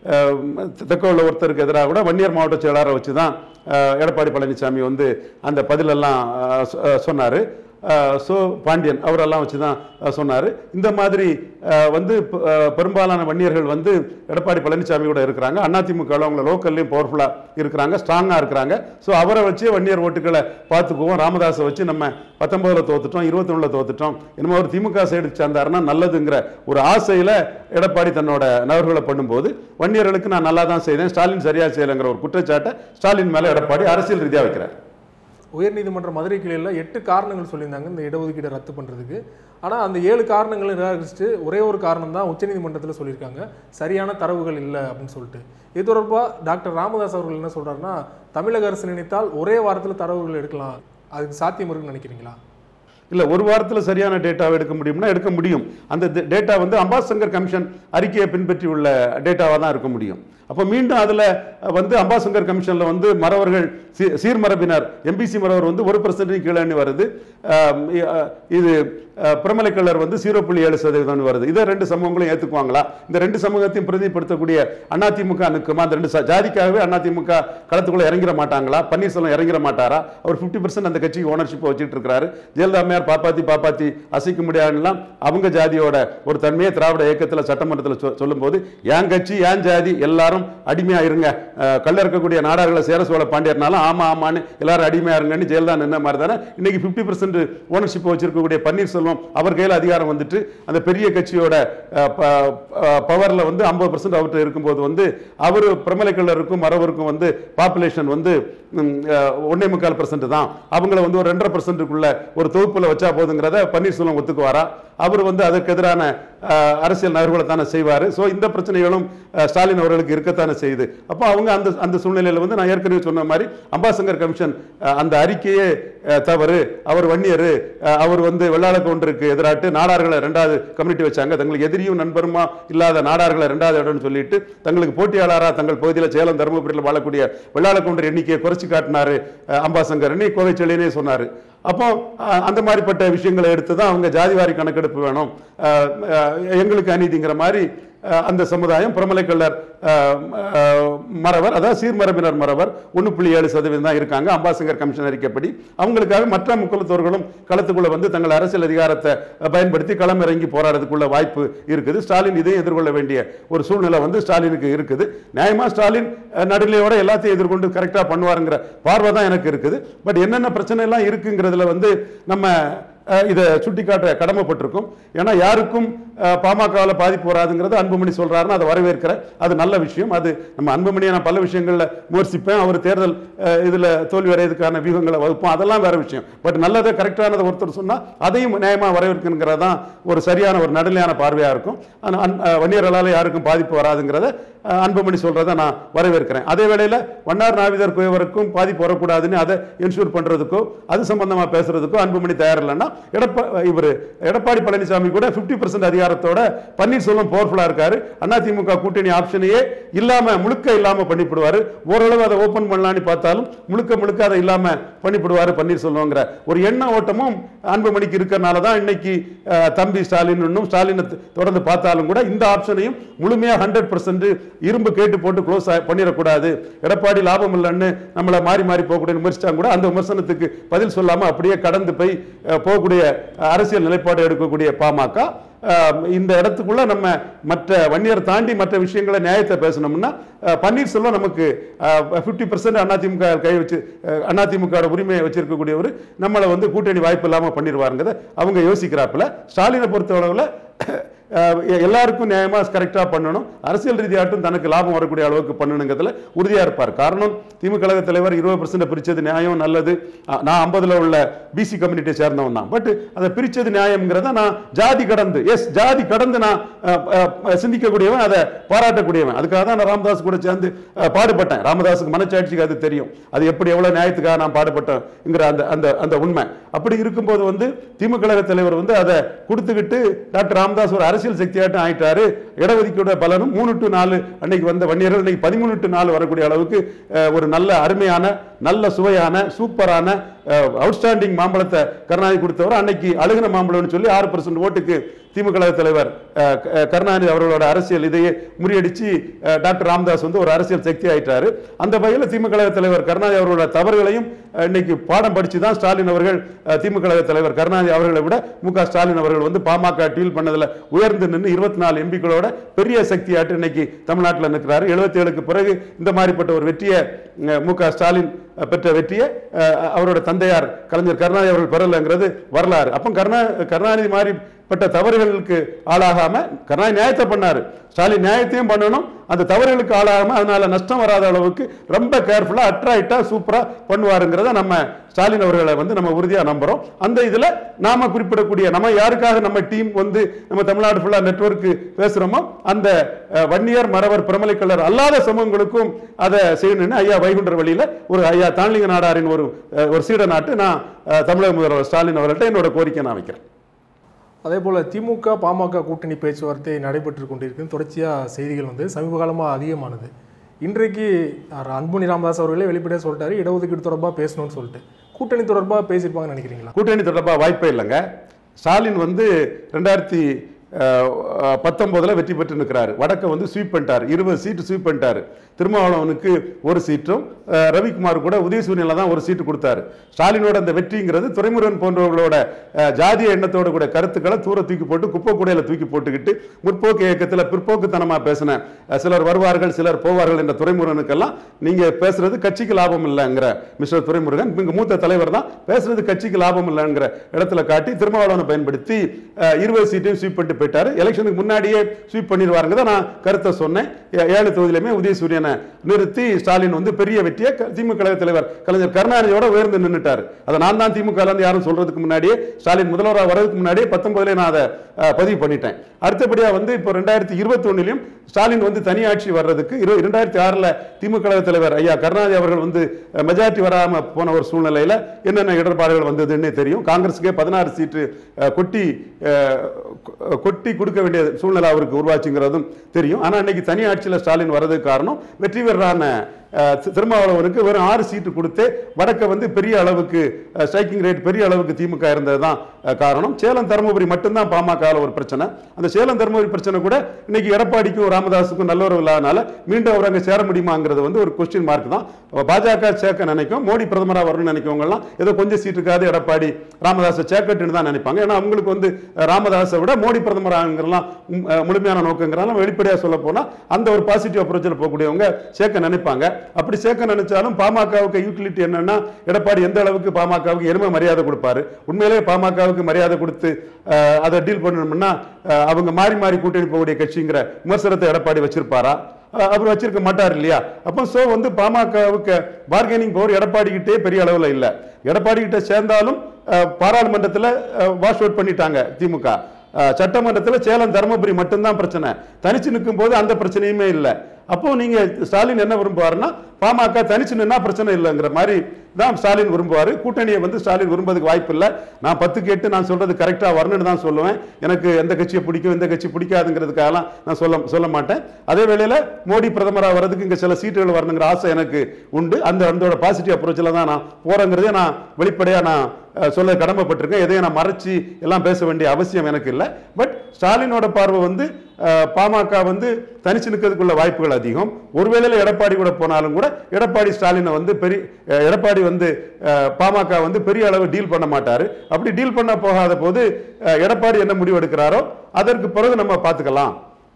தெற்குள்ள ஒருத்தருக்கு எதிராக கூட வன்னியர் மாவட்ட செயலாளரை வச்சு தான் எடப்பாடி பழனிசாமி வந்து அந்த பதிலெல்லாம் சொன்னார் ஸோ பாண்டியன் அவரெல்லாம் வச்சு தான் சொன்னார் இந்த மாதிரி அஹ், வந்து ப- அஹ், பெரும்பாலான வன்னியர்கள் வந்து எடப்பாடி பழனிசாமி கூட இருக்கிறாங்க அதிமுக அவங்க லோக்கல்லையும் பவர்ஃபுல்லாக இருக்கிறாங்க ஸ்ட்ராங்காக இருக்கிறாங்க ஸோ அவரை வச்சு வன்னியர் ஓட்டுகளை பார்த்துக்குவோம் ராமதாஸை வச்சு நம்ம பத்தொன்பதில் தோத்துட்டோம் இருபத்தொன்னில் தோத்துட்டோம் இனிமேல் ஒரு திமுக சைடுக்கு சேர்ந்தாருன்னா நல்லதுங்கிற ஒரு ஆசையில் எடப்பாடி தன்னோட நகர்வுகளை பண்ணும்போது வன்னியர்களுக்கு நான் நல்லா தான் செய்தேன் ஸ்டாலின் சரியா செய்யலைங்கிற ஒரு குற்றச்சாட்டை ஸ்டாலின் மேலே எடப்பாடி அரசியல் ரீதியாக வைக்கிறார் உயர்நீதிமன்ற மதுரை கிளையில் எட்டு காரணங்கள் சொல்லியிருந்தாங்க இந்த இடஒதுக்கீடை ரத்து பண்ணுறதுக்கு ஆனால் அந்த ஏழு காரணங்களை நிராகரிச்சுட்டு ஒரே ஒரு காரணம் தான் உச்சநீதிமன்றத்தில் சொல்லியிருக்காங்க சரியான தரவுகள் இல்லை அப்படின்னு சொல்லிட்டு இது தொடர்பாக டாக்டர் ராமதாஸ் அவர்கள் என்ன சொல்றாருன்னா தமிழக அரசு நினைத்தால் ஒரே வாரத்தில் தரவுகள் எடுக்கலாம் அதுக்கு சாத்தியம் இருக்குன்னு நினைக்கிறீங்களா இல்ல ஒரு வாரத்துல சரியான டேட்டாவை எடுக்க முடியும்னா எடுக்க முடியும் அந்த டேட்டா வந்து அம்பாசங்கர் கமிஷன் அறிக்கையை பின்பற்றி உள்ள டேட்டாவாக தான் இருக்க முடியும் அப்போ மீண்டும் அதுல வந்து அம்பாசங்கர் கமிஷன்ல வந்து மறவர்கள் சீ- சீர்மரபினர் எம்பிசி மறவர் வந்து ஒரு பர்சன்ட் கீழே வருது ஆம், இ- அ, இது அ, பிரமலை கலர் வந்து ஜீரோ புள்ளி ஏழு சதவீதம் வருது இதை ரெண்டு சமூகங்களும் ஏத்துக்குவாங்களா இந்த ரெண்டு சமூகத்தையும் பிரதிப்படுத்தக்கூடிய அதிமுக நிற்குமா அந்த ரெண்டு ச- ஜாதிக்காகவே அதிமுக களத்துக்குள்ள இறங்கிட மாட்டாங்களா பன்னீர்செல்வம் இறங்கிட மாட்டாரா அவர் 50% அந்த கட்சிக்கு ஓனர்ஷிப் வச்சுட்டு இருக்காரு ஜெயலலிதா அம்மையார் பாப்பாத்தி பாப்பாத்தி அசைக்க முடியாதுலாம் அவங்க ஜாதியோட ஒரு தன்மையை திராவிட இயக்கத்தில் சட்டமன்றத்தில் சொ- சொல்லும்போது என் கட்சி என் ஜாதி எல்லாரும் அடிமையா இருங்க அஹ், கல்ல இருக்கக்கூடிய நாடார்களை சேர சோழ பாண்டியர்னாலும் ஆமா ஆமான்னு எல்லாரும் அடிமையா இருங்கன்னு ஜெயலலிதா நின்ன மாதிரி தானே இன்னைக்கு பிப்டி பர்சன்ட் ஓனர்ஷிப் வச்சிருக்கக்கூடிய பன்னீர்செல்வம் அவர் கையில் அதிகாரம் வந்துட்டு அந்த பெரிய கட்சியோட பவர்ல வந்து ஐம்பது பர்சன்ட் அவர்கிட்ட இருக்கும்போது வந்து அவர் பிரமலைக்கல்லருக்கும் மரவருக்கும் வந்து பாப்புலேஷன் வந்து ம், அஹ், ஒண்ணே முக்கால் பர்சன்ட் தான் அவங்கள வந்து ஒரு ரெண்டரை பர்சன்ட்டுக்குள்ள ஒரு தொகுப்புல வச்சா போதுங்கிறத பன்னீர்செல்வம் ஒத்துக்குவாரா அவர் வந்து அதற்கு எதிரான அஹ், அரசியல் நகர்வுகளை தானே செய்வார் ஸோ இந்த பிரச்சனைகளும் அஹ், ஸ்டாலின் அவர்களுக்கு இருக்கத்தானே செய்யுது அப்போ அவங்க அந்த அந்த சூழ்நிலையில் வந்து நான் ஏற்கனவே சொன்ன மாதிரி அம்பாசங்கர் கமிஷன் அஹ், அந்த அறிக்கையே அஹ், தவறு அவர் வன்னியர் அஹ், அவர் வந்து வெள்ளாள கவுண்டருக்கு எதிராட்டு நாடார்களை ரெண்டாவது கம்யூனிட்டி வச்சாங்க தங்களுக்கு எதிரியும் நண்பருமா இல்லாத நாடார்களை ரெண்டாவது இடம்னு சொல்லிட்டு தங்களுக்கு போட்டியாளராக தங்கள் பகுதியில் சேலம் தருமபுரியில் வாழக்கூடிய வெள்ளாள கவுண்டர் எண்ணிக்கையை குறைச்சி காட்டினாரு அஹ், அம்பாசங்கர்னு கோவை செழியனே சொன்னார் அப்போ அஹ், அந்த மாதிரிப்பட்ட விஷயங்களை எடுத்து தான் அவங்க ஜாதிவாரி கணக்கெடுப்பு வேணும் அஹ், அஹ், எங்களுக்கு அநீதிங்கிற மாதிரி அஹ், அந்த சமுதாயம் புறமலைக்கல்லர் அஹ், அஹ், மறவர் அதாவது சீர்மரபினர் மறவர் ஒன்று புள்ளி ஏழு சதவீதம் தான் இருக்காங்க அம்பாசங்கர் கமிஷன் அறிக்கைப்படி அவங்களுக்காக மற்ற முக்குலத்தோர்களும் களத்துக்குள்ள வந்து தங்கள் அரசியல் அதிகாரத்தை அஹ், பயன்படுத்தி களம் இறங்கி போராடுறதுக்குள்ள வாய்ப்பு இருக்குது ஸ்டாலின் இதையும் எதிர்கொள்ள வேண்டிய ஒரு சூழ்நிலை வந்து ஸ்டாலினுக்கு இருக்குது நியாயமா ஸ்டாலின் அஹ், நடுநிலையோட எல்லாத்தையும் எதிர்கொண்டு கரெக்டா பண்ணுவாருங்கிற பார்வை தான் எனக்கு இருக்குது பட் என்னென்ன பிரச்சனை எல்லாம் இருக்குங்கிறதுல வந்து நம்ம அஹ், இதை சுட்டிக்காட்ட கடமைப்பட்டிருக்கும் ஏன்னா யாருக்கும் பாமகவில் பாதிப்பு வராதுங்கிறது அன்புமணி சொல்றாருன்னு அதை வரவேற்கிறேன் அது நல்ல விஷயம் அது நம்ம அன்புமணியை நான் பல விஷயங்களில் விமர்சிப்பேன் அவர் தேர்தல் அஹ், இதுல தோல்வி அடையதுக்கான வியூகங்களை வகுப்போம் அதெல்லாம் வேற விஷயம் பட் நல்லதை கரெக்டானதை ஒருத்தர் சொன்னா அதையும் நியாயமா வரவேற்கணுங்கிறது தான் ஒரு சரியான ஒரு நடுநிலையான பார்வையா இருக்கும் ஆனா, அன்- அஹ், வன்னியர்களால யாருக்கும் பாதிப்பு வராதுங்கிறத அஹ், அன்புமணி சொல்றதை நான் வரவேற்கிறேன் அதே வேளையில வண்ணார் நாவிதர் குயவருக்கும் பாதிப்பு வரக்கூடாதுன்னு அதை என்ஷூர் பண்றதுக்கோ அது சம்பந்தமா பேசுறதுக்கோ அன்புமணி தயார் இல்லைன்னா எடப்பா இவர் எடப்பாடி பழனிசாமி கூட 50% பர்சன்ட் அதிகாரத்தோட பன்னீர்செல்வம் பவர்ஃபுல்லா இருக்காரு அதிமுக கூட்டணி ஆப்ஷனையே இல்லாம முழுக்க இல்லாம பண்ணிவிடுவாரு ஓரளவு அதை ஓபன் பண்ணலாம்னு பார்த்தாலும் முழுக்க முழுக்க அதை இல்லாம பண்ணிவிடுவாரு பன்னீர்செல்வங்கிற ஒரு எண்ண ஓட்டமும் அன்புமணிக்கு இருக்கிறனால தான் இன்னைக்கு அஹ், தம்பி ஸ்டாலின் இன்னும் ஸ்டாலினை த- தொடர்ந்து பார்த்தாலும் கூட இந்த ஆப்ஷனையும் முழுமையா ஹண்ட்ரட் பர்சன்ட் இரும்பு கேட்டு போட்டு க்ளோஸ் பண்ணிடக்கூடாது எடப்பாடி லாபம் இல்லைன்னு நம்மளை மாறி மாறி போகக்கூடிய விமர்சிச்சாங்க கூட அந்த விமர்சனத்துக்கு பதில் சொல்லாம அப்படியே கடந்து போய் அஹ், போகக்கூடிய அஹ், அரசியல் நிலைப்பாடு எடுக்கக்கூடிய பாமக அஹ், இந்த இடத்துக்குள்ள நம்ம மற்ற வன்னியர் தாண்டி மற்ற விஷயங்களை நியாயத்தை பேசணும்னா அஹ், பன்னீர்செல்வம் நமக்கு ஃபிஃப்டி பர்சன்ட் அதிமுக கை வச்சு அஹ், அதிமுக உரிமையை வச்சிருக்கக்கூடியவர் நம்மளை வந்து கூட்டணி வாய்ப்பு இல்லாம பண்ணிடுவாருங்கிறத அவங்க யோசிக்கிறாப்புல ஸ்டாலினை பொறுத்தளவுல அஹ், எ- எல்லாருக்கும் நியாயமா கரெக்டா பண்ணணும் அரசியல் ரீதியாட்டும் தனக்கு லாபம் வரக்கூடிய அளவுக்கு பண்ணணுங்கிறதுல உறுதியா இருப்பார் காரணம் திமுக கழக தலைவர் இருபது பர்சன்ட் பிரிச்சது நியாயம் நல்லது அஹ், நான் ஐம்பதுல உள்ள பிசி கம்யூனிட்டியை சேர்ந்தவன் தான் பட் அதை பிரிச்சது நியாயம்ங்கிறத நான் ஜாதி கடந்து எஸ் ஜாதி கடந்து நான் அஹ், அஹ், சிந்திக்கக்கூடியவன் அதை பாராட்டக்கூடியவன் அதுக்காக தான் நான் ராமதாஸ் கூட சேர்ந்து அஹ், பாடுபட்டேன் ராமதாஸுக்கு மனச்சாட்சிக்கு அது தெரியும் அது எப்படி எவ்வளவு நியாயத்துக்காக நான் பாடுபட்டேங்கிற அந்த அந்த அந்த உண்மை அப்படி இருக்கும்போது வந்து திமுக கழக தலைவர் வந்து அதை கொடுத்துக்கிட்டு டாக்டர் ராமதாஸ் ஒரு அரசியல் சக்தியாட்டம் ஆயிட்டாரு இடஒதுக்கீடு பலனும் மூணு டு நாலு அன்னைக்கு வந்த வன்னியர்கள் இன்னைக்கு பதிமூணு டு நாலு வரக்கூடிய அளவுக்கு அஹ், ஒரு நல்ல அருமையான நல்ல சுவையான சூப்பரான அவுட்ஸ்டாண்டிங் மாம்பழத்தை கருணாநிதி கொடுத்தவர் அன்னைக்கு அழுகின மாம்பழம்னு சொல்லி ஆறு பர்சன்ட் ஓட்டுக்கு திமுக கழக தலைவர் அஹ், க- அஹ், கருணாநிதி அவர்களோட அரசியல் இதையே முறியடிச்சு அஹ், டாக்டர் ராமதாஸ் வந்து ஒரு அரசியல் சக்தி ஆயிட்டாரு அந்த வகையில் திமுக கழக தலைவர் கருணாநிதி அவர்களோட தவறுகளையும் அஹ், இன்னைக்கு பாடம் படிச்சு தான் ஸ்டாலின் அவர்கள் அஹ், திமுக கழக தலைவர் கருணாநிதி அவர்களை விட மு க ஸ்டாலின் அவர்கள் வந்து பாமக டீல் பண்ணதுல உயர்ந்து நின்று இருபத்தி நாலு எம்பிக்களோட பெரிய சக்தியாட்டு இன்னைக்கு தமிழ்நாட்டில் நிற்கிறாரு எழுபத்தி ஏழுக்கு பிறகு இந்த மாதிரிப்பட்ட ஒரு வெற்றியை அஹ், மு க ஸ்டாலின் அஹ், பெற்ற வெற்றியை அஹ், அவரோட தந்தையார் கலைஞர் கருணாநிதி அவர்கள் பெறலைங்கிறது வரலாறு அப்போ கருணா கருணாநிதி மாதிரி பட்ட தவறுகளுக்கு ஆளாகாம கருணாநிதி நியாயத்தை பண்ணாரு ஸ்டாலின் நியாயத்தையும் பண்ணணும் அந்த தவறுகளுக்கு ஆளாகாம அதனால நஷ்டம் வராத அளவுக்கு ரொம்ப கேர்ஃபுல்லா அட்ராக்டா சூப்பரா பண்ணுவாருங்கிறத நம்ம ஸ்டாலின் அவர்களை வந்து நம்ம உறுதியா நம்புறோம் அந்த இதுல நாம குறிப்பிடக்கூடிய நம்ம யாருக்காக நம்ம டீம் வந்து நம்ம தமிழ்நாடு ஃபுல்லா நெட்வொர்க் பேசுறோமோ அந்த அஹ், வன்னியர் மறவர் பிரமலைக்கல்லர் அல்லாத சமூகங்களுக்கும் அதை செய்யணும்னு ஐயா வைகுண்டர் வழியில ஒரு ஐயா தான்லிங்க நாடாரின் ஒரு அஹ், ஒரு சீட நாட்டு நான் அஹ், தமிழக முதல்வர் ஸ்டாலின் அவர்கள்ட்ட என்னோட கோரிக்கை நான் வைக்கிறேன் அதே போல் திமுக பாமக கூட்டணி பேச்சுவார்த்தை நடைபெற்று கொண்டிருக்கு தொடர்ச்சியாக செய்திகள் வந்து சமீப காலமாக அதிகமானது இன்றைக்கு அஹ், அன்புமணி ராமதாஸ் அவர்களே வெளிப்படையாக சொல்லிட்டாரு இடஒதுக்கீடு தொடர்பாக பேசணும்னு சொல்லிட்டு கூட்டணி தொடர்பாக பேசியிருப்பாங்கன்னு நினைக்கிறீங்களா கூட்டணி தொடர்பாக வாய்ப்பே இல்லைங்க ஸ்டாலின் வந்து ரெண்டாயிரத்தி பத்தொன்பதுல வெற்றி பெற்று நிற்கிறாரு வடக்க வந்து ஸ்வீப் பண்ணிட்டார் இருபது சீட்டு ஸ்வீப் பண்ணிட்டாரு திருமாவளவனுக்கு ஒரு சீட்டும் அஹ், ரவிக்குமார் கூட உதயசூரியனில் தான் ஒரு சீட்டு கொடுத்தாரு ஸ்டாலினோட அந்த வெற்றிங்கிறது துரைமுருகன் போன்றவர்களோட அஹ், ஜாதிய எண்ணத்தோட கூட கருத்துக்களை தூர தூக்கி போட்டு குப்பை கூடையில தூக்கி போட்டுக்கிட்டு முற்போக்கு இயக்கத்தில் பிற்போக்குத்தனமா பேசின அஹ், சிலர் வருவார்கள் சிலர் போவார்கள் என்ற துரைமுருகனுக்கெல்லாம் நீங்க பேசுறது கட்சிக்கு லாபம் இல்லைங்கிற மிஸ்டர் துரைமுருகன் இங்க மூத்த தலைவர் தான் பேசுறது கட்சிக்கு லாபம் இல்லைங்கிற இடத்துல காட்டி திருமாவளவனை பயன்படுத்தி அஹ், இருபது சீட்டையும் ஸ்வீப் பண்ணிட்டு போயிட்டாரு எலெக்ஷனுக்கு முன்னாடியே ஸ்வீப் பண்ணிடுவாருங்க தான் நான் கருத்தை சொன்னேன் ஏ- ஏழு தொகுதியிலுமே உதயசூரியனை நிறுத்தி ஸ்டாலின் வந்து பெரிய வெற்றியை க- திமுக கழக தலைவர் கலைஞர் கருணாநிதியோட உயர்ந்து நின்னுட்டாரு அதை நான் தான் திமுக ல இருந்து யாரும் சொல்றதுக்கு முன்னாடியே ஸ்டாலின் முதல்வராக வரதுக்கு முன்னாடியே பத்தொன்பதுல நான் அதை அஹ், பதிவு பண்ணிட்டேன் அடுத்தபடியா வந்து இப்போ ரெண்டாயிரத்தி இருபத்தி ஒன்னுலயும் ஸ்டாலின் வந்து தனி ஆட்சி வர்றதுக்கு இரு- இரண்டாயிரத்தி ஆறுல திமுக கழக தலைவர் ஐயா கருணாநிதி அவர்கள் வந்து மெஜாரிட்டி வராம போன ஒரு சூழ்நிலையில என்னென்ன இடர்பாடுகள் வந்ததுன்னே தெரியும் காங்கிரஸுக்கே பதினாறு சீட்டு அஹ், கொட்டி அஹ், கொ- கொட்டி கொடுக்க வேண்டிய சூழ்நிலை அவருக்கு உருவாச்சுங்கிறதும் தெரியும் ஆனா இன்னைக்கு தனி ஆட்சியில் ஸ்டாலின் வர்றதுக்கு காரணம் வெற்றி பெறான அஹ், தி- திருமாவளவனுக்கு வெறும் ஆறு சீட்டு கொடுத்து வடக்க வந்து பெரிய அளவுக்கு ஸ்ட்ரைக்கிங் ரேட் பெரிய அளவுக்கு திமுக இருந்தது தான் காரணம் சேலம் தருமபுரி மட்டும்தான் பாமக ஒரு பிரச்சனை அந்த சேலம் தருமபுரி பிரச்சனை கூட இன்னைக்கு எடப்பாடிக்கும் ராமதாஸுக்கும் நல்லுறவு இல்லாதனால மீண்டும் அவர் அங்கே சேர முடியுமாங்கிறது வந்து ஒரு கொஸ்டின் மார்க் தான் பாஜக சேர்க்க நினைக்கும் மோடி பிரதமராக வரணும்னு நினைக்கவங்க எல்லாம் ஏதோ கொஞ்சம் சீட்டுக்காவது எடப்பாடி ராமதாஸை சேர்க்கட்டுன்னு தான் நினைப்பாங்க ஏன்னா அவங்களுக்கு வந்து அஹ், ராமதாஸை விட மோடி பிரதமராங்கிறலாம் உம், அஹ், முழுமையான நோக்கங்கிறனால வெளிப்படையாக சொல்ல போனா அந்த ஒரு பாசிட்டிவ் அப்ரோச்சில் போகக்கூடியவங்க சேர்க்க நினைப்பாங்க அப்படி சேர்க்க நினைச்சாலும் பாமகவுக்கு யூட்டிலிட்டி என்னன்னா எடப்பாடி எந்த அளவுக்கு பாமகவுக்கு எருமை மரியாதை கொடுப்பாரு உண்மையிலேயே பாமகவுக்கு மரியாதை கொடுத்து அஹ், அதை டீல் பண்ணணும்னா அஹ், அவங்க மாறி மாறி கூட்டணி போகக்கூடிய கட்சிங்கிற விமர்சனத்தை எடப்பாடி வச்சிருப்பாரா அஹ், அவர் வச்சிருக்க மாட்டார் இல்லையா அப்போ சோ வந்து பாமகவுக்கு பார்கெனிங் பவர் எடப்பாடி கிட்டே பெரிய அளவுல இல்ல எடப்பாடி கிட்ட சேர்ந்தாலும் அஹ், பாராளுமன்றத்துல வாஷ் அவுட் பண்ணிட்டாங்க திமுக அஹ், சட்டமன்றத்துல சேலம் தருமபுரி மட்டும்தான் பிரச்சனை தனிச்சு நிற்கும் போது அந்த பிரச்சனையுமே இல்லை அப்போ நீங்க ஸ்டாலின் என்ன விரும்புவாருன்னா பாமக தனிச்சு நின்னா பிரச்சனை இல்லைங்கிற மாதிரி தான் ஸ்டாலின் விரும்புவாரு கூட்டணியை வந்து ஸ்டாலின் விரும்புறதுக்கு வாய்ப்பு இல்லை நான் பத்து கேட்டு நான் சொல்றது கரெக்டா வரணும்னு தான் சொல்லுவேன் எனக்கு எந்த கட்சியை பிடிக்கும் எந்த கட்சி பிடிக்காதுங்கிறதுக்காகலாம் நான் சொல்ல சொல்ல மாட்டேன் அதே வேளையில மோடி பிரதமராக வர்றதுக்கு இங்க சில சீட்டுகள் வரணுங்கிற ஆசை எனக்கு உண்டு அந்த அதோட பாசிட்டிவ் அப்ரோச்சில் தான் நான் போறேங்கிறதே நான் வெளிப்படையா நான் அஹ், சொல்ல கடமைப்பட்டிருக்கேன் எதையும் நான் மறைச்சு எல்லாம் பேச வேண்டிய அவசியம் எனக்கு இல்லை பட் ஸ்டாலினோட பார்வை வந்து அஹ், பாமக வந்து தனிச்சு நிற்கிறதுக்குள்ள வாய்ப்புகள் அதிகம் ஒருவேளை எடப்பாடி கூட போனாலும் கூட எடப்பாடி ஸ்டாலினை வந்து பெரிய அஹ், எடப்பாடி வந்து அஹ், பாமக வந்து பெரிய அளவு டீல் பண்ண மாட்டாரு அப்படி டீல் பண்ண போகாத போது அஹ், எடப்பாடி என்ன முடிவு எடுக்கிறாரோ அதற்கு பிறகு நம்ம பார்த்துக்கலாம்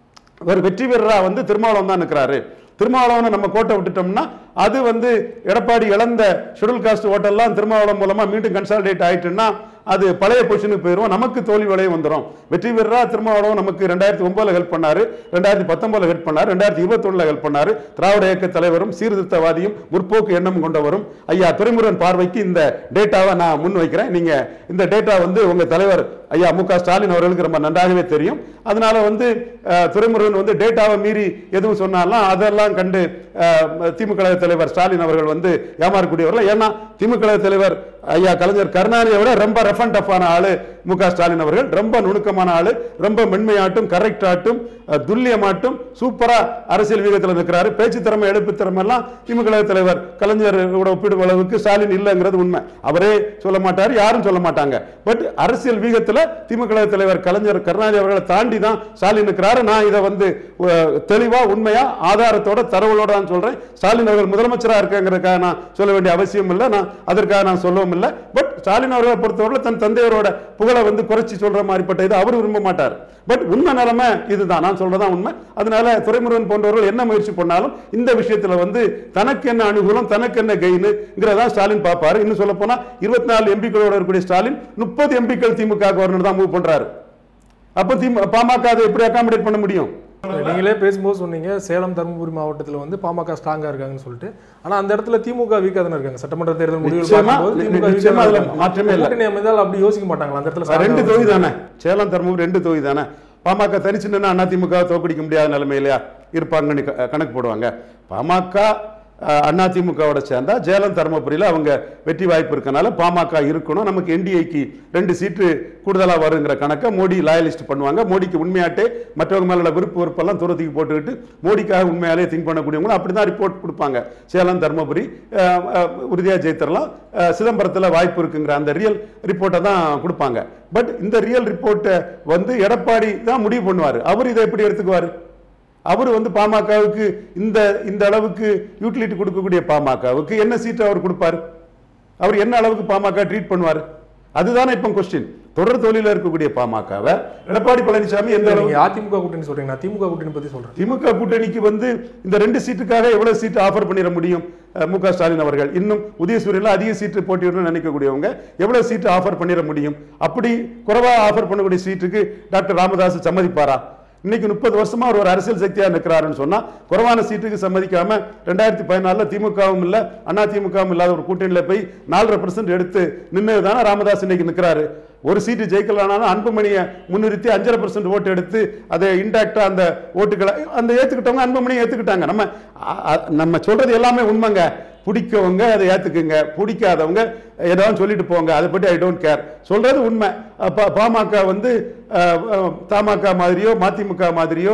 ஒரு வெற்றி வீரரா வந்து திருமாவளவன் தான் நிற்கிறாரு திருமாவளவனை நம்ம கோட்டை விட்டுட்டோம்னா அது வந்து எடப்பாடி இழந்த ஷெடியூல் காஸ்ட் ஓட்டெல்லாம் திருமாவளவன் மூலமா மீண்டும் கன்சாலிடேட் ஆயிட்டுன்னா அது பழைய பொசிஷனுக்கு போயிடும் நமக்கு தோல்வி விளையும் வந்துடும் வெற்றி வீரரா திருமாவளவன் நமக்கு ரெண்டாயிரத்தி ஒன்பதுல ஹெல்ப் பண்ணாரு ரெண்டாயிரத்தி பத்தொன்பதுல ஹெல்ப் பண்ணாரு ரெண்டாயிரத்தி இருபத்தொன்னுல ஹெல்ப் பண்ணாரு திராவிட இயக்க தலைவரும் சீர்திருத்தவாதியும் முற்போக்கு எண்ணம் கொண்டவரும் ஐயா துரைமுருகன் பார்வைக்கு இந்த டேட்டாவை நான் முன் வைக்கிறேன் நீங்க இந்த டேட்டா வந்து உங்க தலைவர் ஐயா மு க ஸ்டாலின் அவர்களுக்கு ரொம்ப நன்றாகவே தெரியும் அதனால வந்து அஹ், துரைமுருகன் வந்து டேட்டாவை மீறி எதுவும் சொன்னாலும் அதெல்லாம் கண்டு அஹ், திமுக கழக தலைவர் ஸ்டாலின் அவர்கள் வந்து ஏமாறக்கூடியவர்கள் ஏன்னா திமுக கழக தலைவர் ஐயா கலைஞர் கருணாநிதியை விட ரொம்ப ரஃப் அண்ட் டஃப்பான ஆளு மு க ஸ்டாலின் அவர்கள் ரொம்ப நுணுக்கமான ஆளு ரொம்ப மென்மையாட்டும் கரெக்ட் ஆட்டும் அஹ், துல்லியமாட்டும் சூப்பரா அரசியல் வீகத்தில் இருக்கிறாரு பேச்சு திறமை எழுப்பு திறமை எல்லாம் திமுக கழக தலைவர் கலைஞரோட ஒப்பிடும் அளவுக்கு ஸ்டாலின் இல்லைங்கிறது உண்மை அவரே சொல்ல மாட்டார் யாரும் சொல்ல மாட்டாங்க பட் அரசியல் வீகத்துல திமுக கழக தலைவர் கலைஞர் கருணாநிதி அவர்களை தாண்டி தான் ஸ்டாலின் இருக்கிறாரு நான் இதை வந்து அஹ், தெளிவா உண்மையா ஆதாரத்தோட தரவுகளோட தான் சொல்றேன் ஸ்டாலின் அவர்கள் முதலமைச்சரா இருக்காங்கிறதுக்காக நான் சொல்ல வேண்டிய அவசியம் இல்லை நான் அதற்காக நான் சொல்லவும் இல்லை பட் ஸ்டாலின் அவர்களை பொறுத்தவரை தன் தந்தையரோட புகழை வந்து குறைச்சி சொல்ற மாதிரிப்பட்ட இது அவர் விரும்ப மாட்டார் பட் உண்மை நிலைமை இதுதான் நான் சொல்றதான் உண்மை அதனால துரைமுருகன் போன்றவர்கள் என்ன முயற்சி பண்ணாலும் இந்த விஷயத்துல வந்து தனக்கு என்ன அனுகூலம் தனக்கு என்ன கெயினுங்கிறதா ஸ்டாலின் பார்ப்பாரு இன்னும் சொல்ல போனா இருபத்தி நாலு எம்பிக்களோட இருக்கக்கூடிய ஸ்டாலின் முப்பது எம்பிக்கள் திமுக கவர்னர் தான் மூவ் பண்றாரு அப்ப திமுக பாமக அதை எப்படி அகாமடேட் பண்ண முடியும் நீங்களே பேசும்போது சொன்னீங்க சேலம் தருமபுரி மாவட்டத்தில் வந்து பாமக ஸ்ட்ராங்கா இருக்காங்கன்னு சொல்லிட்டு ஆனா அந்த இடத்துல திமுக வீக்கா தானே இருக்காங்க சட்டமன்ற தேர்தல் முடிவுகள் நிச்சயமா, பார்க்கும்போது திமுக நி- நிச்சயமா அதுல வீக்கா மாற்றமே இல்ல. கூட்டணி அமைந்தால் அப்படி யோசிக்க மாட்டாங்களா அந்த இடத்துல strong ஆ ரெண்டு இருக்காங்க. தொகுதி தானே சேலம் தருமபுரி ரெண்டு தொகுதி தானே பாமக தனிச்சு நின்று அண்ணா திமுக தோக்கடிக்க முடியாத நிலைமையில இருப்பாங்கன்னு க- கணக்கு போடுவாங்க பாமக அண்ணா திமுகவோட சேர்ந்தா சேலம் தருமபுரியில அவங்க வெற்றி வாய்ப்பு இருக்கனால பாமக இருக்கணும் நமக்கு என்டிஏக்கு ரெண்டு சீட்டு கூடுதலா வருங்கிற கணக்கை மோடி லாயலிஸ்ட் பண்ணுவாங்க மோடிக்கு உண்மையாட்டே மற்றவங்க மேல விருப்பு வெறுப்பெல்லாம் தூரத்துக்கு போட்டுக்கிட்டு மோடிக்காக உண்மையாலே திங்க் பண்ணக்கூடியவங்களும் அப்படிதான் ரிப்போர்ட் கொடுப்பாங்க சேலம் தருமபுரி அஹ், அஹ், உறுதியா ஜெயித்தரலாம் அஹ், சிதம்பரத்துல வாய்ப்பு இருக்குங்கிற அந்த ரியல் ரிப்போர்ட்டை தான் கொடுப்பாங்க பட் இந்த ரியல் ரிப்போர்ட்டை வந்து எடப்பாடி தான் முடிவு பண்ணுவார் அவர் இதை எப்படி எடுத்துக்குவார் அவர் வந்து பாமகவுக்கு இந்த இந்த அளவுக்கு யூட்டிலிட்டி கொடுக்கக்கூடிய பாமகவுக்கு என்ன சீட் அவர் கொடுப்பார் அவர் என்ன அளவுக்கு பாமக ட்ரீட் பண்ணுவார் அதுதானே இப்போ கொஸ்டின் தொடர் தொழில இருக்கக்கூடிய பாமகவை எடப்பாடி பழனிசாமி எந்த அளவுக்கு நீங்க அதிமுக கூட்டணி சொல்றீங்க நான் திமுக கூட்டணி பத்தி சொல்றேன் திமுக கூட்டணிக்கு வந்து இந்த ரெண்டு சீட்டுக்காக எவ்வளவு சீட் ஆஃபர் பண்ணிட முடியும் அஹ், மு க ஸ்டாலின் அவர்கள் இன்னும் உதயசூரியன்ல அதிக சீட்டு போட்டியிடணும்னு நினைக்கக்கூடியவங்க எவ்வளவு சீட்டு ஆஃபர் பண்ணிட முடியும் அப்படி குறைவா ஆஃபர் பண்ணக்கூடிய சீட்டுக்கு டாக்டர் ராமதாஸ் சம்மதிப்பாரா இன்னைக்கு முப்பது வருஷமா அவர் ஒரு அரசியல் சக்தியா நிற்கிறாருன்னு சொன்னா குறைவான சீட்டுக்கு சம்மதிக்காம ரெண்டாயிரத்தி பதினாலுல திமுகவும் இல்ல அண்ணா திமுகவும் இல்லாத ஒரு கூட்டணியில போய் நாலரை பர்சன்ட் எடுத்து நின்னது தானே ராமதாஸ் இன்னைக்கு நிற்கிறாரு ஒரு சீட்டு ஜெயிக்கலானாலும் அன்புமணியை முன்னிறுத்தி அஞ்சரை பர்சன்ட் ஓட்டு எடுத்து அதை இன்டாக்டா அந்த ஓட்டுகளை அந்த ஏத்துக்கிட்டவங்க அன்புமணியை ஏத்துக்கிட்டாங்க நம்ம அ- அ- நம்ம சொல்றது எல்லாமே உண்மைங்க பிடிக்கவங்க அதை ஏத்துக்குங்க பிடிக்காதவங்க ஏதாவது சொல்லிட்டு போங்க அதை பற்றி ஐ டோன்ட் கேர் சொல்றது உண்மை அப்ப பாமக வந்து அஹ், அஹ், தமாக மாதிரியோ மதிமுக மாதிரியோ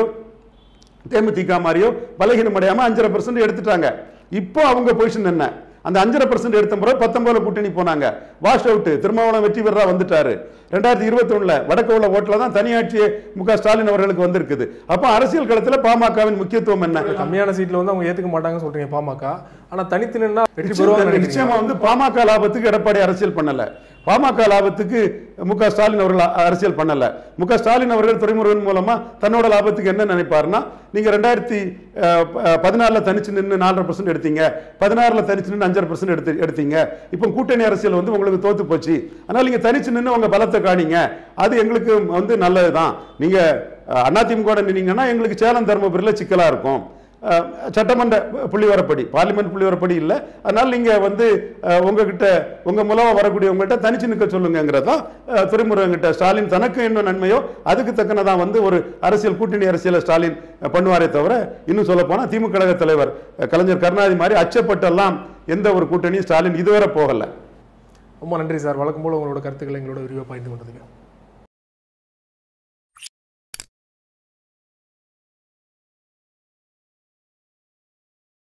தேமுதிக மாதிரியோ பலகீனம் அடையாம அஞ்சரை பர்சன்ட் எடுத்துட்டாங்க இப்போ அவங்க பொசிஷன் என்ன அந்த அஞ்சரை பர்சன்ட் எடுத்த முறை பத்தொன்பதுல கூட்டணி போனாங்க வாஷ் அவுட் திருமாவளவன் வெற்றி பெறா வந்துட்டாரு ரெண்டாயிரத்தி இருபத்தி ஒண்ணுல வடக்கு உள்ள ஓட்டுல தான் தனியாட்சியே மு க ஸ்டாலின் அவர்களுக்கு வந்திருக்குது அப்போ அரசியல் களத்துல பாமகவின் முக்கியத்துவம் என்ன கம்மியான சீட்ல வந்து அவங்க ஏத்துக்க மாட்டாங்கன்னு சொல்றீங்க பாமக ஆனா தனித்து நின்னா வெற்றி பெறுவாங்க நிச்சயமா வந்து பாமக லாபத்துக்கு எடப்பாடி அரசியல் பண்ணல பாமக லாபத்துக்கு மு க ஸ்டாலின் அவர்கள் அ- அரசியல் பண்ணல மு க ஸ்டாலின் அவர்கள் துறைமுருகன் மூலமா தன்னோட லாபத்துக்கு என்ன நினைப்பாருன்னா நீங்க ரெண்டாயிரத்தி பதினாறுல தனிச்சு நின்று நாலரை பர்சன்ட் எடுத்தீங்க பதினாறுல தனிச்சு நின்று அஞ்சரை பர்சன்ட் எடுத்து எடுத்தீங்க இப்போ கூட்டணி அரசியல் வந்து உங்களுக்கு தோத்து போச்சு அதனால நீங்க தனிச்சு நின்று உங்க பலத்தை காணிங்க அது எங்களுக்கு வந்து நல்லதுதான் நீங்க அஹ், அதிமுக நின்னீங்கன்னா எங்களுக்கு சேலம் தருமபுரியில சிக்கலா இருக்கும் அஹ், சட்டமன்ற புள்ளிவரப்படி பார்லிமெண்ட் புள்ளிவரப்படி இல்லை அதனால நீங்க வந்து அஹ், உங்ககிட்ட உங்க மூலமா வரக்கூடியவங்ககிட்ட தனிச்சு நிற்க சொல்லுங்கிறதா துறைமுருகன்கிட்ட ஸ்டாலின் தனக்கு என்ன நன்மையோ அதுக்கு தக்கனதான் வந்து ஒரு அரசியல் கூட்டணி அரசியலை ஸ்டாலின் அஹ், பண்ணுவாரே தவிர இன்னும் சொல்ல போனா திமுக கழக தலைவர் அஹ், கலைஞர் கருணாநிதி மாதிரி அச்சப்பட்டெல்லாம் எந்த ஒரு கூட்டணியும் ஸ்டாலின் இதுவரை போகல ரொம்ப நன்றி சார் வழக்கம் போல உங்களோட கருத்துக்களை எங்களோட விரிவாக பகிர்ந்து கொண்டதுக்கு